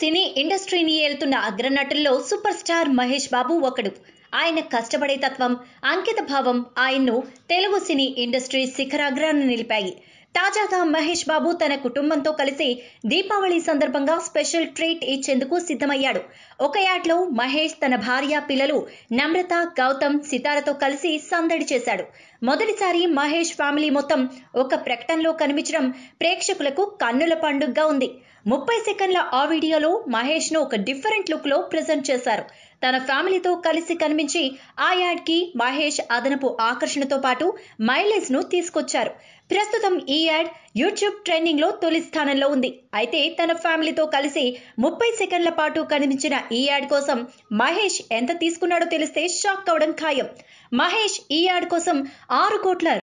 సినీ ఇండస్ట్రీని ఏలుతున్న అగ్రనటుల్లో సూపర్ స్టార్ మహేష్ బాబు ఒకడు ఆయన కష్టపడే తత్వం అంకిత భావం ఆయన్ను తెలుగు సినీ ఇండస్ట్రీ శిఖరాగ్రాన నిలిపాయి తాజాగా మహేష్ బాబు తన కుటుంబంతో కలిసి దీపావళి సందర్భంగా స్పెషల్ ట్రీట్ ఇచ్చేందుకు సిద్ధమయ్యాడు ఒక యాడ్లో మహేష్ తన భార్య పిల్లలు నమ్రత గౌతమ్ సితారతో కలిసి సందడి చేశాడు మొదటిసారి మహేష్ ఫ్యామిలీ మొత్తం ఒక ప్రకటనలో కనిపించడం ప్రేక్షకులకు కన్నుల పండుగగా ఉంది ముప్పై సెకండ్ల ఆ వీడియోలో మహేష్ ను ఒక డిఫరెంట్ లుక్ లో ప్రెజెంట్ చేశారు తన ఫ్యామిలీతో కలిసి కనిపించి ఆ యాడ్ కి మహేష్ అదనపు ఆకర్షణతో పాటు మైలేజ్ ను తీసుకొచ్చారు ప్రస్తుతం ఈ యాడ్ యూట్యూబ్ ట్రెండింగ్ లో తొలి స్థానంలో ఉంది అయితే తన ఫ్యామిలీతో కలిసి ముప్పై సెకండ్ల పాటు కనిపించిన ఈ యాడ్ కోసం మహేష్ ఎంత తీసుకున్నాడో తెలిస్తే షాక్ అవడం ఖాయం మహేష్ ఈ యాడ్ కోసం ఆరు కోట్ల